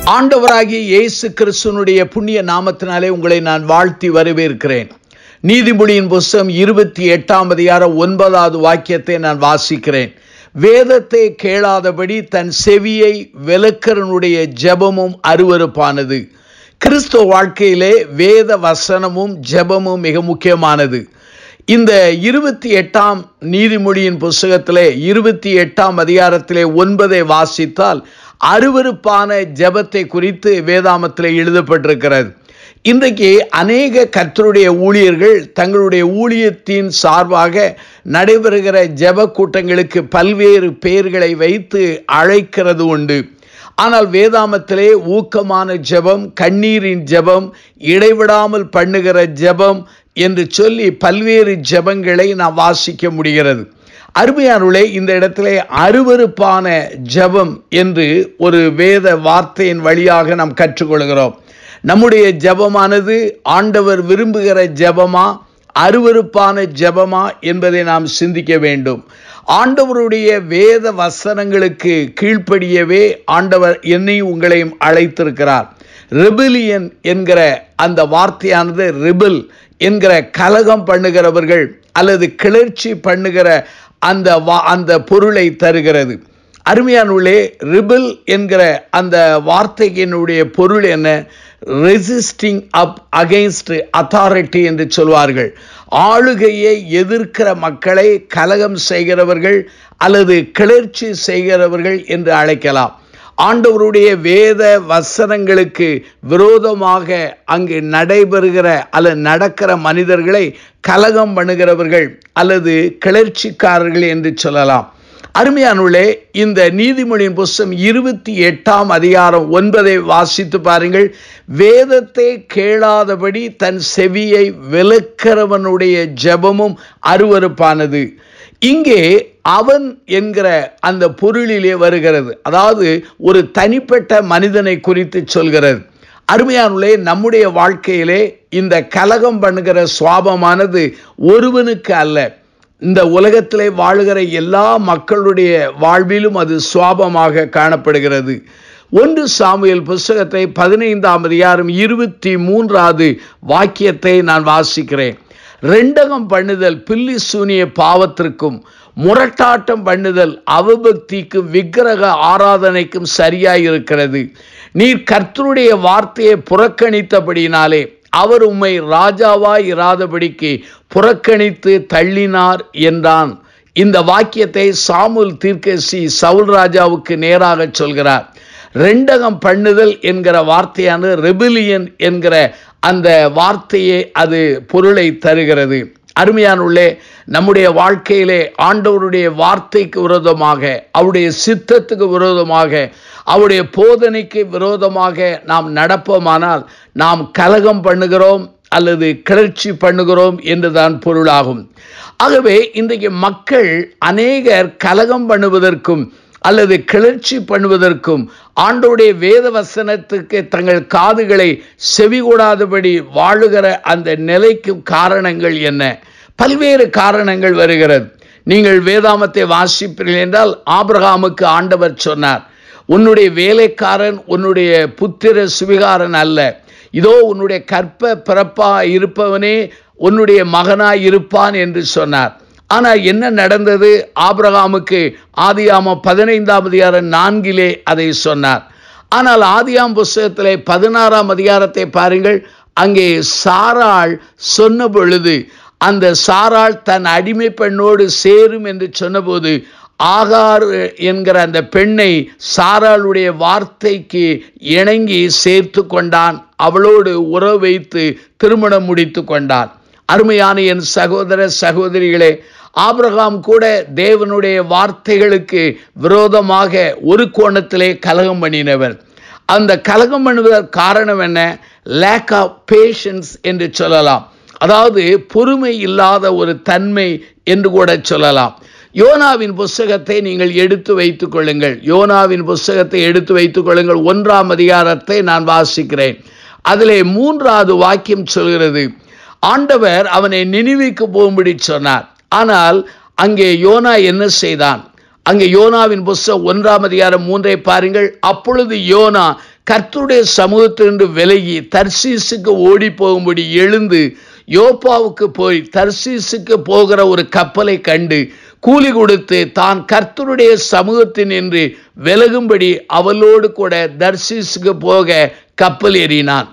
ஆண்டவராகிய இயேசு கிறிஸ்துனுடைய புண்ணிய நாமத்தினாலே உங்களை நான் வாழ்த்தி வரவேற்கிறேன் நீதிமொழியின் புஸ்தகம் இருபத்தி எட்டாம் அதிகாரம் ஒன்பதாவது வாக்கியத்தை நான் வாசிக்கிறேன் வேதத்தை கேளாதபடி தன் செவியை விலக்கரனுடைய ஜெபமும் அருவருப்பானது கிறிஸ்துவ வாழ்க்கையிலே வேத வசனமும் ஜெபமும் மிக முக்கியமானது இந்த இருபத்தி எட்டாம் நீதிமொழியின் புஸ்தகத்திலே இருபத்தி எட்டாம் அதிகாரத்திலே ஒன்பதை வாசித்தால் அருவருப்பான ஜெபத்தை குறித்து வேதாமத்தில் எழுதப்பட்டிருக்கிறது இன்றைக்கு அநேக கர்த்தருடைய ஊழியர்கள் தங்களுடைய ஊழியத்தின் சார்பாக நடைபெறுகிற ஜெப கூட்டங்களுக்கு பல்வேறு பெயர்களை வைத்து அழைக்கிறது உண்டு ஆனால் வேதாமத்திலே ஊக்கமான ஜெபம் கண்ணீரின் ஜெபம் இடைவிடாமல் பண்ணுகிற ஜெபம் என்று சொல்லி பல்வேறு ஜெபங்களை நாம் வாசிக்க முடிகிறது அருமையானுள்ளே இந்த இடத்திலே அருவருப்பான ஜெபம் என்று ஒரு வேத வார்த்தையின் வழியாக நாம் கற்றுக்கொள்கிறோம் நம்முடைய ஜெபமானது ஆண்டவர் விரும்புகிற ஜெபமா அருவருப்பான ஜெபமா என்பதை நாம் சிந்திக்க வேண்டும் ஆண்டவருடைய வேத வசனங்களுக்கு கீழ்ப்படியவே ஆண்டவர் என்னையும் உங்களையும் அழைத்திருக்கிறார் ரிபிலியன் என்கிற அந்த வார்த்தையானது ரிபில் என்கிற கலகம் பண்ணுகிறவர்கள் அல்லது கிளர்ச்சி பண்ணுகிற அந்த அந்த பொருளை தருகிறது அருமையானுள்ளே ரிபில் என்கிற அந்த வார்த்தையினுடைய பொருள் என்ன ரெசிஸ்டிங் அப் அகெயின்ஸ்ட் அத்தாரிட்டி என்று சொல்வார்கள் ஆளுகையை எதிர்க்கிற மக்களை கலகம் செய்கிறவர்கள் அல்லது கிளர்ச்சி செய்கிறவர்கள் என்று அழைக்கலாம் ஆண்டவருடைய வேத வசனங்களுக்கு விரோதமாக அங்கு நடைபெறுகிற அல்லது நடக்கிற மனிதர்களை கலகம் பண்ணுகிறவர்கள் அல்லது கிளர்ச்சிக்காரர்கள் என்று சொல்லலாம் அருமையானுள்ளே இந்த நீதிமொழியின் புஸ்தம் இருபத்தி எட்டாம் அதிகாரம் ஒன்பதை வாசித்து பாருங்கள் வேதத்தை கேளாதபடி தன் செவியை விளக்கிறவனுடைய ஜபமும் அருவறுப்பானது இங்கே அவன் என்கிற அந்த பொருளிலே வருகிறது அதாவது ஒரு தனிப்பட்ட மனிதனை குறித்து சொல்கிறது அருமையானுள்ளே நம்முடைய வாழ்க்கையிலே இந்த கலகம் பண்ணுகிற சுவாபமானது ஒருவனுக்கு அல்ல இந்த உலகத்திலே வாழ்கிற எல்லா மக்களுடைய வாழ்விலும் அது சுவாபமாக காணப்படுகிறது ஒன்று சாமுவேல் புஸ்தகத்தை பதினைந்தாம் அதிகாரம் இருபத்தி மூன்றாவது வாக்கியத்தை நான் வாசிக்கிறேன் ரெண்டகம் பண்ணுதல் பில்லி சூனிய பாவத்திற்கும் முரட்டாட்டம் பண்ணுதல் அவபக்திக்கும் விக்கிரக ஆராதனைக்கும் சரியாய் இருக்கிறது நீர் கர்த்தருடைய வார்த்தையை புறக்கணித்தபடினாலே அவர் உம்மை ராஜாவாய் இராதபடிக்கு புறக்கணித்து தள்ளினார் என்றான் இந்த வாக்கியத்தை சாமுல் தீர்க்கசி சவுல் ராஜாவுக்கு நேராக சொல்கிறார் ரெண்டகம் பண்ணுதல் என்கிற வார்த்தையான ரெபிலியன் என்கிற அந்த வார்த்தையே அது பொருளை தருகிறது அருமையானுள்ளே நம்முடைய வாழ்க்கையிலே ஆண்டவருடைய வார்த்தைக்கு விரோதமாக அவருடைய சித்தத்துக்கு விரோதமாக அவருடைய போதனைக்கு விரோதமாக நாம் நடப்போமானால் நாம் கலகம் பண்ணுகிறோம் அல்லது கிளர்ச்சி பண்ணுகிறோம் என்றுதான் பொருளாகும் ஆகவே இன்றைக்கு மக்கள் அநேகர் கலகம் பண்ணுவதற்கும் அல்லது கிளர்ச்சி பண்ணுவதற்கும் ஆண்டோடைய வேத வசனத்துக்கு தங்கள் காதுகளை செவிகூடாதபடி வாழுகிற அந்த நிலைக்கும் காரணங்கள் என்ன பல்வேறு காரணங்கள் வருகிறது நீங்கள் வேதாமத்தை வாசிப்பீர்கள் என்றால் ஆபிரகாமுக்கு ஆண்டவர் சொன்னார் உன்னுடைய வேலைக்காரன் உன்னுடைய புத்திர சுவிகாரன் அல்ல இதோ உன்னுடைய கற்ப பிறப்பா இருப்பவனே உன்னுடைய மகனாய் இருப்பான் என்று சொன்னார் ஆனால் என்ன நடந்தது ஆபிரகாமுக்கு ஆதியாம பதினைந்தாம் அதிகாரம் நான்கிலே அதை சொன்னார் ஆனால் ஆதியாம் புஸ்தகத்திலே பதினாறாம் அதிகாரத்தை பாருங்கள் அங்கே சாராள் சொன்ன பொழுது அந்த சாராள் தன் அடிமை பெண்ணோடு சேரும் என்று சொன்னபோது ஆகார் என்கிற அந்த பெண்ணை சாராளுடைய வார்த்தைக்கு இணங்கி சேர்த்து கொண்டான் அவளோடு உறவு வைத்து திருமணம் முடித்து கொண்டான் அருமையான என் சகோதர சகோதரிகளே ஆபிரகாம் கூட தேவனுடைய வார்த்தைகளுக்கு விரோதமாக ஒரு கோணத்திலே கலகம் பண்ணினவர் அந்த கலகம் பண்ணுவதற்கு காரணம் என்ன லேக் ஆஃப் பேஷன்ஸ் என்று சொல்லலாம் அதாவது பொறுமை இல்லாத ஒரு தன்மை என்று கூட சொல்லலாம் யோனாவின் புஸ்தகத்தை நீங்கள் எடுத்து வைத்துக் கொள்ளுங்கள் யோனாவின் புஸ்தகத்தை எடுத்து வைத்துக் கொள்ளுங்கள் ஒன்றாம் அதிகாரத்தை நான் வாசிக்கிறேன் அதிலே மூன்றாவது வாக்கியம் சொல்கிறது ஆண்டவர் அவனை நினைவுக்கு போகும்படி சொன்னார் ஆனால் அங்கே யோனா என்ன செய்தான் அங்கே யோனாவின் புஸ்தகம் ஒன்றாம் அதிகாரம் மூன்றை பாருங்கள் அப்பொழுது யோனா கர்த்தருடைய சமூகத்திலிருந்து விலகி தர்சீசுக்கு ஓடி போகும்படி எழுந்து யோப்பாவுக்கு போய் தர்சீசுக்கு போகிற ஒரு கப்பலை கண்டு கூலி கொடுத்து தான் கர்த்தருடைய சமூகத்தின் என்று விலகும்படி அவளோடு கூட தர்சீசுக்கு போக கப்பல் ஏறினான்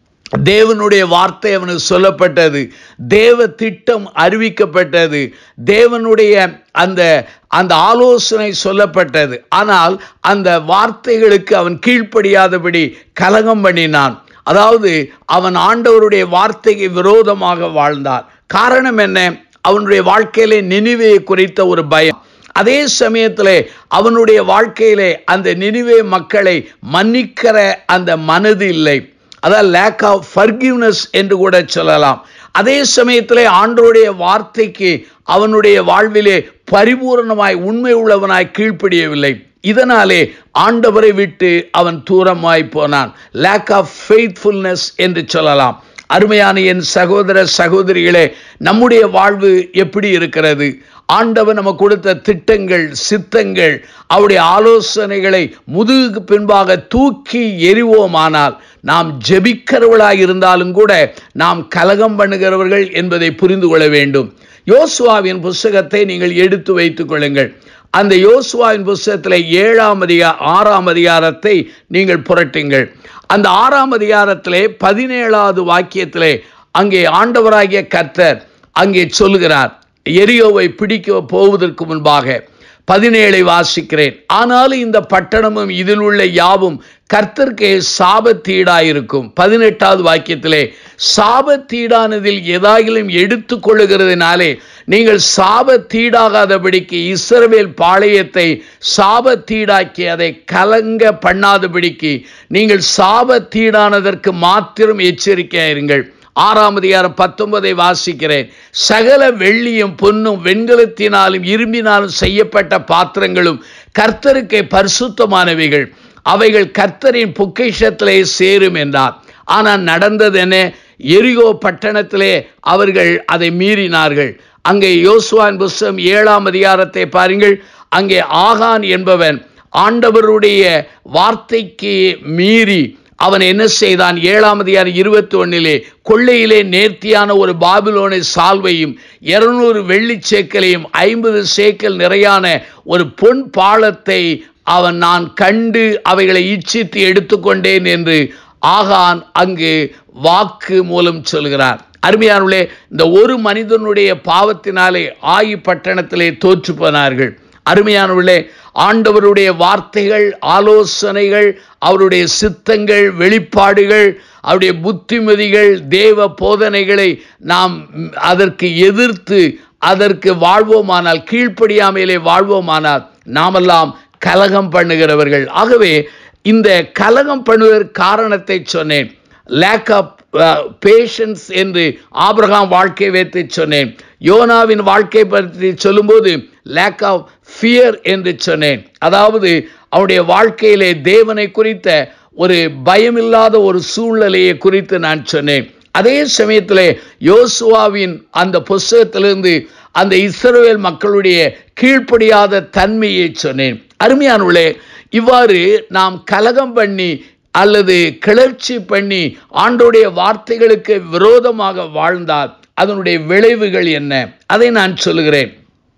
தேவனுடைய வார்த்தை அவனுக்கு சொல்லப்பட்டது தேவ திட்டம் அறிவிக்கப்பட்டது தேவனுடைய அந்த அந்த ஆலோசனை சொல்லப்பட்டது ஆனால் அந்த வார்த்தைகளுக்கு அவன் கீழ்ப்படியாதபடி கலகம் பண்ணினான் அதாவது அவன் ஆண்டவருடைய வார்த்தைக்கு விரோதமாக வாழ்ந்தான் காரணம் என்ன அவனுடைய வாழ்க்கையிலே நினைவே குறித்த ஒரு பயம் அதே சமயத்திலே அவனுடைய வாழ்க்கையிலே அந்த நினைவே மக்களை மன்னிக்கிற அந்த மனது இல்லை அதாவது லேக் ஆஃப் ஃபர்கிவ்னஸ் என்று கூட சொல்லலாம் அதே சமயத்திலே ஆண்டவருடைய வார்த்தைக்கு அவனுடைய வாழ்விலே பரிபூரணமாய் உண்மை உள்ளவனாய் கீழ்ப்படியவில்லை இதனாலே ஆண்டவரை விட்டு அவன் தூரமாய் போனான் லேக் ஆஃப் ஃபெய்த்ஃபுல்னஸ் என்று சொல்லலாம் அருமையான என் சகோதர சகோதரிகளே நம்முடைய வாழ்வு எப்படி இருக்கிறது ஆண்டவர் நம்ம கொடுத்த திட்டங்கள் சித்தங்கள் அவருடைய ஆலோசனைகளை முதுகுக்கு பின்பாக தூக்கி எறிவோமானால் நாம் ஜெபிக்கிறவர்களாக இருந்தாலும் கூட நாம் கலகம் பண்ணுகிறவர்கள் என்பதை புரிந்து கொள்ள வேண்டும் யோசுவாவின் புஸ்தகத்தை நீங்கள் எடுத்து வைத்துக் கொள்ளுங்கள் அந்த யோசுவாவின் புஸ்தகத்தில் ஏழாம் அதிகார ஆறாம் அதிகாரத்தை நீங்கள் புரட்டுங்கள் அந்த ஆறாம் அதிகாரத்திலே பதினேழாவது வாக்கியத்திலே அங்கே ஆண்டவராகிய கர்த்தர் அங்கே சொல்லுகிறார் எரியோவை பிடிக்க போவதற்கு முன்பாக பதினேழை வாசிக்கிறேன் ஆனாலும் இந்த பட்டணமும் இதில் உள்ள யாவும் கர்த்தர்க்கே சாபத்தீடாயிருக்கும் பதினெட்டாவது வாக்கியத்திலே சாபத்தீடானதில் ஏதாகிலும் எடுத்துக் கொள்ளுகிறதுனாலே நீங்கள் சாபத்தீடாகாதபடிக்கு இஸ்ரவேல் பாளையத்தை சாபத்தீடாக்கி அதை கலங்க பண்ணாதபடிக்கு நீங்கள் சாபத்தீடானதற்கு மாத்திரம் எச்சரிக்கையாயிருங்கள் ஆறாம் அதிகாரம் பத்தொன்பதை வாசிக்கிறேன் சகல வெள்ளியும் பொன்னும் வெண்கலத்தினாலும் இரும்பினாலும் செய்யப்பட்ட பாத்திரங்களும் கர்த்தருக்கு பரிசுத்தமானவைகள் அவைகள் கர்த்தரின் பொக்கிஷத்திலே சேரும் என்றார் ஆனால் நடந்தது என்ன எரிகோ பட்டணத்திலே அவர்கள் அதை மீறினார்கள் அங்கே யோசுவான் புஸ்தகம் ஏழாம் அதிகாரத்தை பாருங்கள் அங்கே ஆகான் என்பவன் ஆண்டவருடைய வார்த்தைக்கு மீறி அவன் என்ன செய்தான் ஏழாம் அதிகாரம் இருபத்தி ஒன்னிலே கொள்ளையிலே நேர்த்தியான ஒரு பாபிலோனை சால்வையும் இருநூறு வெள்ளி சேக்கலையும் ஐம்பது சேக்கல் நிறையான ஒரு பொன் பாலத்தை அவன் நான் கண்டு அவைகளை இச்சித்து எடுத்துக்கொண்டேன் என்று ஆகான் அங்கு வாக்கு மூலம் சொல்கிறார் அருமையானுள்ளே இந்த ஒரு மனிதனுடைய பாவத்தினாலே ஆயி பட்டணத்திலே தோற்று போனார்கள் அருமையானவர்களே ஆண்டவருடைய வார்த்தைகள் ஆலோசனைகள் அவருடைய சித்தங்கள் வெளிப்பாடுகள் அவருடைய புத்திமதிகள் தேவ போதனைகளை நாம் அதற்கு எதிர்த்து அதற்கு வாழ்வோமானால் கீழ்ப்படியாமையிலே வாழ்வோமானால் நாமெல்லாம் கலகம் பண்ணுகிறவர்கள் ஆகவே இந்த கலகம் பண்ணுவதற்கு காரணத்தை சொன்னேன் லேக் ஆஃப் பேஷன்ஸ் என்று ஆபிரகாம் வாழ்க்கை வைத்து சொன்னேன் யோனாவின் வாழ்க்கை பற்றி சொல்லும்போது லேக் ஆஃப் ஃபியர் என்று சொன்னேன் அதாவது அவனுடைய வாழ்க்கையிலே தேவனை குறித்த ஒரு பயமில்லாத ஒரு சூழ்நிலையை குறித்து நான் சொன்னேன் அதே சமயத்தில் யோசுவாவின் அந்த புஸ்தகத்திலிருந்து அந்த இஸ்ரவேல் மக்களுடைய கீழ்ப்படியாத தன்மையை சொன்னேன் அருமையானவர்களே இவ்வாறு நாம் கலகம் பண்ணி அல்லது கிளர்ச்சி பண்ணி ஆண்டோடைய வார்த்தைகளுக்கு விரோதமாக வாழ்ந்தால் அதனுடைய விளைவுகள் என்ன அதை நான் சொல்லுகிறேன்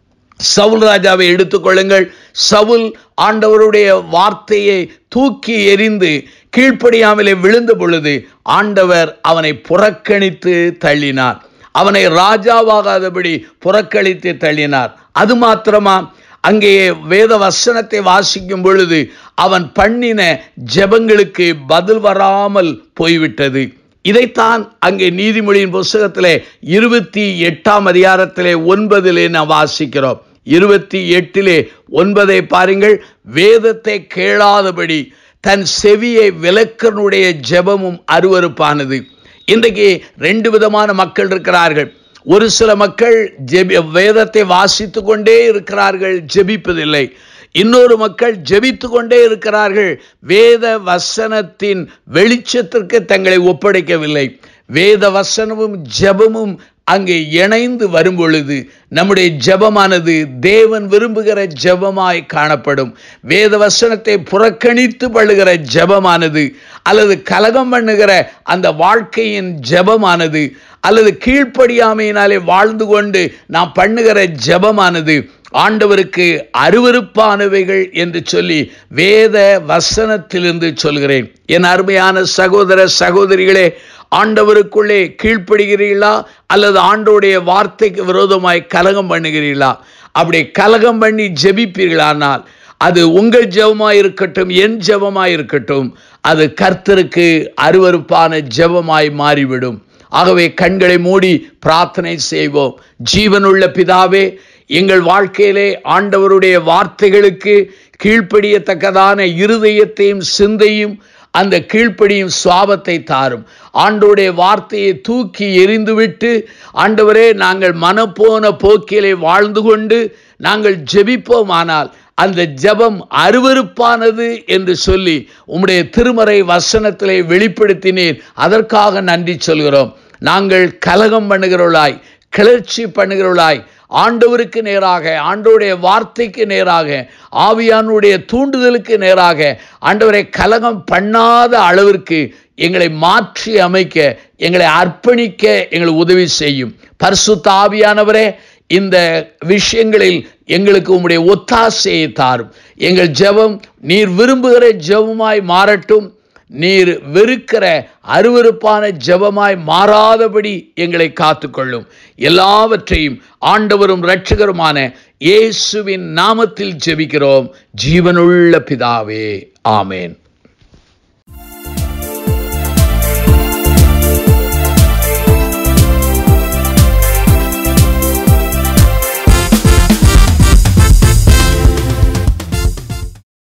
சவுல் ராஜாவை எடுத்துக்கொள்ளுங்கள் சவுல் ஆண்டவருடைய வார்த்தையை தூக்கி எறிந்து கீழ்ப்படியாமலே விழுந்த பொழுது ஆண்டவர் அவனை புறக்கணித்து தள்ளினார் அவனை ராஜாவாகாதபடி புறக்கணித்து தள்ளினார் அது மாத்திரமா அங்கே வேத வசனத்தை வாசிக்கும் பொழுது அவன் பண்ணின ஜெபங்களுக்கு பதில் வராமல் போய்விட்டது இதைத்தான் அங்கே நீதிமொழியின் புஸ்தகத்திலே இருபத்தி எட்டாம் அதிகாரத்திலே ஒன்பதிலே நாம் வாசிக்கிறோம் இருபத்தி எட்டிலே ஒன்பதை பாருங்கள் வேதத்தை கேளாதபடி தன் செவியை விளக்கனுடைய ஜெபமும் அருவறுப்பானது இன்றைக்கு ரெண்டு விதமான மக்கள் இருக்கிறார்கள் ஒரு சில மக்கள் ஜெபி வேதத்தை வாசித்து கொண்டே இருக்கிறார்கள் ஜெபிப்பதில்லை இன்னொரு மக்கள் ஜெபித்து கொண்டே இருக்கிறார்கள் வேத வசனத்தின் வெளிச்சத்திற்கு தங்களை ஒப்படைக்கவில்லை வேத வசனமும் ஜெபமும் அங்கே இணைந்து வரும் பொழுது நம்முடைய ஜெபமானது தேவன் விரும்புகிற ஜெபமாய் காணப்படும் வேத வசனத்தை புறக்கணித்து பழுகிற ஜெபமானது அல்லது கலகம் பண்ணுகிற அந்த வாழ்க்கையின் ஜெபமானது அல்லது கீழ்ப்படியாமையினாலே வாழ்ந்து கொண்டு நாம் பண்ணுகிற ஜெபமானது ஆண்டவருக்கு அருவருப்பானவைகள் என்று சொல்லி வேத வசனத்திலிருந்து சொல்கிறேன் என் அருமையான சகோதர சகோதரிகளே ஆண்டவருக்குள்ளே கீழ்ப்படுகிறீர்களா அல்லது ஆண்டோடைய வார்த்தைக்கு விரோதமாய் கலகம் பண்ணுகிறீர்களா அப்படி கலகம் பண்ணி ஜெபிப்பீர்களானால் அது உங்கள் ஜெபமாய் இருக்கட்டும் என் ஜெபமாய் இருக்கட்டும் அது கர்த்தருக்கு அருவருப்பான ஜெபமாய் மாறிவிடும் ஆகவே கண்களை மூடி பிரார்த்தனை செய்வோம் ஜீவனுள்ள பிதாவே எங்கள் வாழ்க்கையிலே ஆண்டவருடைய வார்த்தைகளுக்கு கீழ்ப்படியத்தக்கதான இருதயத்தையும் சிந்தையும் அந்த கீழ்ப்படியும் சுவாபத்தை தாரும் ஆண்டோடைய வார்த்தையை தூக்கி எரிந்துவிட்டு ஆண்டவரே நாங்கள் மனப்போன போக்கிலே வாழ்ந்து கொண்டு நாங்கள் ஜெபிப்போமானால் அந்த ஜெபம் அருவருப்பானது என்று சொல்லி உம்முடைய திருமறை வசனத்திலே வெளிப்படுத்தினீர் அதற்காக நன்றி சொல்கிறோம் நாங்கள் கலகம் பண்ணுகிறவளாய் கிளர்ச்சி பண்ணுகிறவளாய் ஆண்டவருக்கு நேராக ஆண்டவருடைய வார்த்தைக்கு நேராக ஆவியானுடைய தூண்டுதலுக்கு நேராக ஆண்டவரை கலகம் பண்ணாத அளவிற்கு எங்களை மாற்றி அமைக்க எங்களை அர்ப்பணிக்க எங்களை உதவி செய்யும் பரிசுத்த ஆவியானவரே இந்த விஷயங்களில் எங்களுக்கு உம்முடைய ஒத்தாசையை தாரும் எங்கள் ஜெபம் நீர் விரும்புகிற ஜெபமாய் மாறட்டும் நீர் வெறுக்கிற அருவருப்பான ஜெபமாய் மாறாதபடி எங்களை காத்துக்கொள்ளும் எல்லாவற்றையும் ஆண்டவரும் இரட்சகருமான இயேசுவின் நாமத்தில் ஜெபிக்கிறோம் ஜீவனுள்ள பிதாவே ஆமேன்